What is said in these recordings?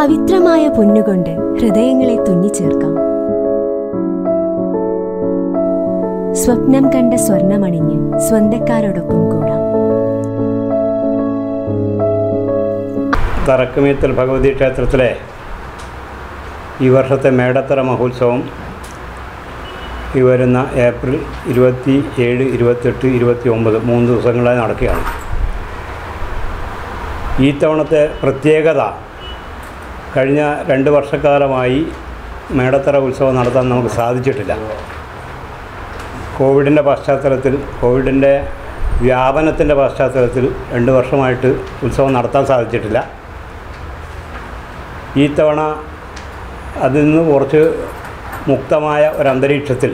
പവിത്രമായ പൊന്നുകൊണ്ട് ഹൃദയങ്ങളെ തുന്നിച്ചേർക്കാം സ്വപ്നം കണ്ട സ്വർണമണിഞ്ഞ് സ്വന്തക്കാരോടൊപ്പം കൂടാം തറക്കുമീത്തൽ ഭഗവതി ക്ഷേത്രത്തിലെ ഈ വർഷത്തെ മേടത്തറ മഹോത്സവം ഈ വരുന്ന ഏപ്രിൽ ഇരുപത്തി ഏഴ് ഇരുപത്തെട്ട് ഇരുപത്തി ഒമ്പത് മൂന്ന് ദിവസങ്ങളായി നടക്കുകയാണ് ഈ തവണത്തെ പ്രത്യേകത കഴിഞ്ഞ രണ്ട് വർഷക്കാലമായി മേടത്തറ ഉത്സവം നടത്താൻ നമുക്ക് സാധിച്ചിട്ടില്ല കോവിഡിൻ്റെ പശ്ചാത്തലത്തിൽ കോവിഡിൻ്റെ വ്യാപനത്തിൻ്റെ പശ്ചാത്തലത്തിൽ രണ്ട് വർഷമായിട്ട് ഉത്സവം നടത്താൻ സാധിച്ചിട്ടില്ല ഈ തവണ അതിൽ നിന്ന് കുറച്ച് മുക്തമായ ഒരു അന്തരീക്ഷത്തിൽ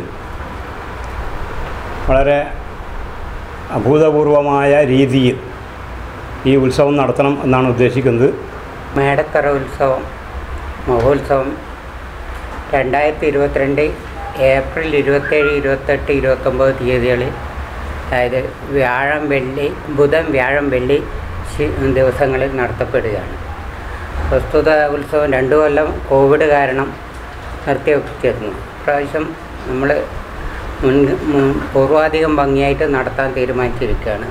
വളരെ അഭൂതപൂർവമായ രീതിയിൽ ഈ ഉത്സവം നടത്തണം എന്നാണ് ഉദ്ദേശിക്കുന്നത് മേടത്തറ ഉത്സവം മഹോത്സവം രണ്ടായിരത്തി ഇരുപത്തിരണ്ട് ഏപ്രിൽ ഇരുപത്തേഴ് ഇരുപത്തെട്ട് ഇരുപത്തൊമ്പത് തീയതികളിൽ അതായത് വ്യാഴം വെള്ളി ബുധൻ വ്യാഴം വെള്ളി ശി- ദിവസങ്ങളിൽ നടത്തപ്പെടുകയാണ് പ്രസ്തുത ഉത്സവം രണ്ടു കൊല്ലം കോവിഡ് കാരണം നിർത്തിവെച്ചിരുന്നു ഇപ്രാവശ്യം നമ്മൾ മുൻ മുൻ- പൂർവാധികം ഭംഗിയായിട്ട് നടത്താൻ തീരുമാനിച്ചിരിക്കുകയാണ്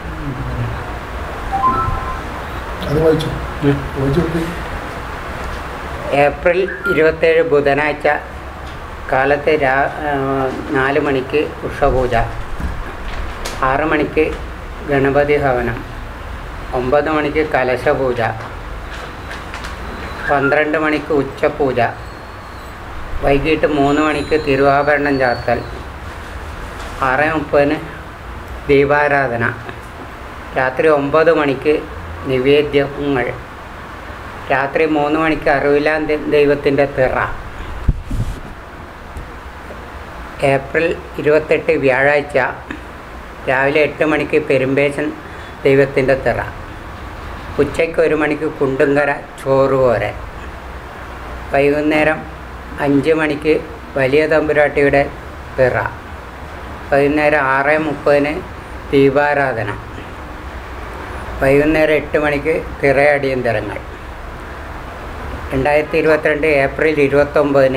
അത് വായിച്ചു വായിച്ചു നോക്കി ഏപ്രിൽ ഇരുപത്തേഴ് ബുധനാഴ്ച കാലത്ത് രാ ആ, നാല് മണിക്ക് ഉഷപൂജ ആറ് മണിക്ക് ഗണപതി ഹവനം ഒമ്പത് മണിക്ക് കലശപൂജ പന്ത്രണ്ട് മണിക്ക് ഉച്ചപൂജ വൈകിട്ട് മൂന്ന് മണിക്ക് തിരുവാഭരണം ചാർത്തൽ ആറ് മുപ്പതിന് ദീപാരാധന രാത്രി ഒമ്പത് മണിക്ക് നിവേദ്യങ്ങൾ രാത്രി മൂന്ന് മണിക്ക് അറിവിലാൻ ദൈവത്തിൻ്റെ തിറ ഏപ്രിൽ ഇരുപത്തെട്ട് വ്യാഴാഴ്ച രാവിലെ എട്ട് മണിക്ക് പെരുമ്പേശൻ ദൈവത്തിൻ്റെ തിറ ഉച്ചയ്ക്ക് ഒരു മണിക്ക് കുണ്ടുങ്കര ചോറുപോരൻ വൈകുന്നേരം അഞ്ച് മണിക്ക് വലിയ തമ്പുരാട്ടിയുടെ തിറ വൈകുന്നേരം ആറ് മുപ്പതിന് ദീപാരാധന വൈകുന്നേരം എട്ട് മണിക്ക് തിറയടിയന്തരങ്ങൾ രണ്ടായിരത്തി ഇരുപത്തിരണ്ട് ഏപ്രിൽ ഇരുപത്തൊമ്പതിന്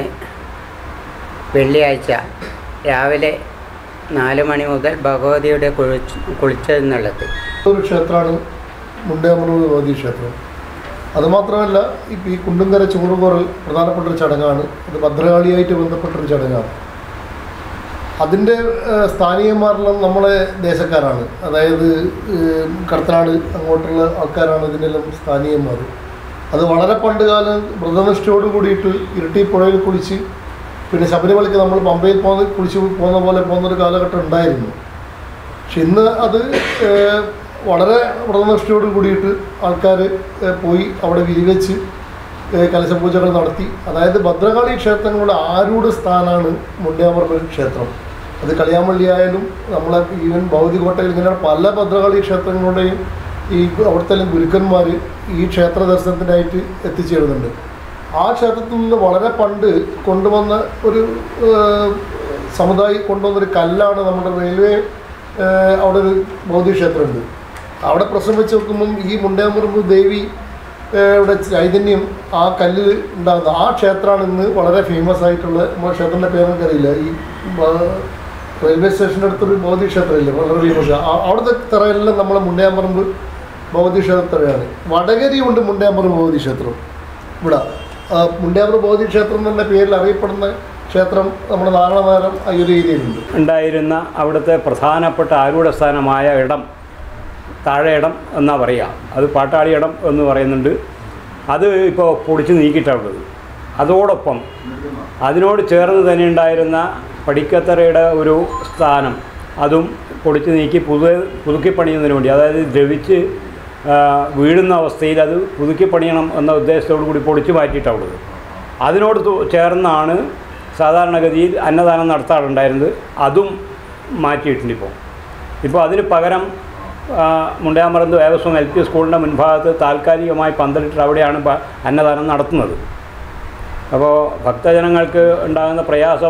വെള്ളിയാഴ്ച രാവിലെ നാല് മണി മുതൽ ഭഗവതിയുടെ കുളിച്ച് കുളിച്ചെന്നുള്ളത് ഒരു ക്ഷേത്രമാണ് മുണ്ടേമൂർ ഭഗവതി ക്ഷേത്രം അതുമാത്രമല്ല ഇപ്പം ഈ കുണ്ടുങ്കര ചൂറുകോറൽ പ്രധാനപ്പെട്ട ഒരു ചടങ്ങാണ് ഇത് ഭദ്രകാളിയായിട്ട് ബന്ധപ്പെട്ടൊരു ചടങ്ങാണ് അതിൻ്റെ ഏഹ്, സ്ഥാനീയന്മാരെല്ലാം നമ്മളെ ദേശക്കാരാണ് അതായത് ഏഹ്, കടത്തനാട് അങ്ങോട്ടുള്ള ആൾക്കാരാണ് ഇതിനെല്ലാം സ്ഥാനീയന്മാർ അത് വളരെ പണ്ട് കാലം വ്രതനിഷ്ഠയോട് കൂടിയിട്ട് ഇരട്ടി പുഴയിൽ കുളിച്ച് പിന്നെ ശബരിമലയ്ക്ക് നമ്മൾ പമ്പയിൽ പോകുന്ന കുളിച്ച് പോകുന്ന പോലെ പോകുന്നൊരു കാലഘട്ടം ഉണ്ടായിരുന്നു പക്ഷെ ഇന്ന് അത് ഏഹ്, വളരെ വ്രതനിഷ്ഠയോട് കൂടിയിട്ട് ആൾക്കാർ പോയി അവിടെ വിരിവെച്ച് ഏഹ്, കലശപൂജകൾ നടത്തി അതായത് ഭദ്രകാളി ക്ഷേത്രങ്ങളുടെ ആരൂഢ സ്ഥാനമാണ് മുണ്ടയാമർമ്മ ക്ഷേത്രം അത് കളിയാമള്ളി ആയാലും നമ്മളെ ഈവൻ ഭൗതികോട്ടയിൽ ഇങ്ങനെ പല ഭദ്രകാളി ക്ഷേത്രങ്ങളുടെയും ഈ അവിടുത്തെ ഗുരുക്കന്മാർ ഈ ക്ഷേത്ര ദർശനത്തിനായിട്ട് എത്തിച്ചേരുന്നുണ്ട് ആ ക്ഷേത്രത്തിൽ നിന്ന് വളരെ പണ്ട് കൊണ്ടുവന്ന ഒരു ഏഹ്, സമുദായി കൊണ്ടുവന്നൊരു കല്ലാണ് നമ്മുടെ റെയിൽവേ ഏഹ്, അവിടെ ഒരു ബൗദ്ധക്ഷേത്രമുണ്ട് അവിടെ പ്രശ്നം വെച്ച് നോക്കുമ്പം ഈ മുണ്ടയാമുറുമ്പ് ദേവി ഏഹ്, യുടെ ചൈതന്യം ആ കല്ലിൽ ഉണ്ടാകുന്ന ആ ക്ഷേത്രമാണ് ഇന്ന് വളരെ ഫേമസ് ആയിട്ടുള്ള നമ്മുടെ ക്ഷേത്രത്തിൻ്റെ പേര് എനിക്കറിയില്ല ഈ ആ, റെയിൽവേ സ്റ്റേഷൻ്റെ അടുത്തൊരു ബൗദ്ധ ക്ഷേത്രമില്ലേ വളരെ ഫേമസ് അവിടുത്തെ തറയെല്ലാം നമ്മളെ മുണ്ടയാമ്പറമ്പ് ഭഗവതി ക്ഷേത്രമാണ് വടകരയുണ്ട് മുണ്ടയാമ്പറമ്പ് ഭഗവതി ക്ഷേത്രം ഇവിടെ ആ, മുണ്ടയാമ്പറമ്പ് ഭഗവതി ക്ഷേത്രം എന്ന പേരിൽ അറിയപ്പെടുന്ന ക്ഷേത്രം നമ്മുടെ നാരായണനഗരം ആ ഒരു ഏരിയയിലുണ്ട് ഉണ്ടായിരുന്ന അവിടുത്തെ പ്രധാനപ്പെട്ട ആരൂഢ സ്ഥാനമായ ഇടം താഴെ ഇടം എന്നാ പറയുക അത് പാട്ടാളി ഇടം എന്ന് പറയുന്നുണ്ട് അത് ഇപ്പോൾ പൊടിച്ച് നീക്കിയിട്ടുള്ളത് അതോടൊപ്പം അതിനോട് ചേർന്ന് തന്നെ ഉണ്ടായിരുന്ന പടിക്കത്തറയുടെ ഒരു സ്ഥാനം അതും പൊടിച്ച് നീക്കി പുതു പുതുക്കി പണിയുന്നതിന് വേണ്ടി അതായത് ദ്രവിച്ച് ആ, വീഴുന്ന അവസ്ഥയിൽ അത് പുതുക്കി പണിയണം എന്ന ഉദ്ദേശത്തോടു കൂടി പൊടിച്ച് മാറ്റിയിട്ടുള്ളത് അതിനോട് തു- ചേർന്നാണ് സാധാരണഗതിയിൽ അന്നദാനം നടത്താറുണ്ടായിരുന്നത് അതും മാറ്റിയിട്ടുണ്ട് ഇപ്പോൾ ഇപ്പോൾ അതിന് പകരം ആ, മുണ്ടയാമറന്ത് ദേവസ്വം എൽ പി സ്കൂളിൻ്റെ മുൻഭാഗത്ത് താൽക്കാലികമായി പന്തലിട്ട് അവിടെയാണ് പ- അന്നദാനം നടത്തുന്നത് അപ്പോൾ ഭക്തജനങ്ങൾക്ക് ഉണ്ടാകുന്ന പ്രയാസം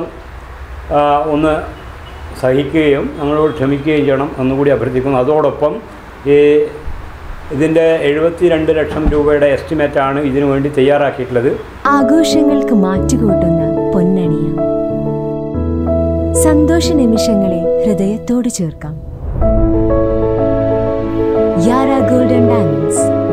ആ, ഒന്ന് സഹിക്കുകയും നമ്മളോട് ക്ഷമിക്കുകയും ചെയ്യണം എന്നുകൂടി അഭ്യർത്ഥിക്കുന്നു അതോടൊപ്പം ഈ ഇതിൻ്റെ എഴുപത്തി രണ്ട് ലക്ഷം രൂപയുടെ എസ്റ്റിമേറ്റാണ് ഇതിനു വേണ്ടി തയ്യാറാക്കിയിട്ടുള്ളത് ആഘോഷങ്ങൾക്ക് മാറ്റുകൂട്ടുന്ന പൊന്നണിയ സന്തോഷ നിമിഷങ്ങളെ ഹൃദയത്തോട് ചേർക്കാം യാര ഗോൾഡൻ ഡയമണ്ട്സ്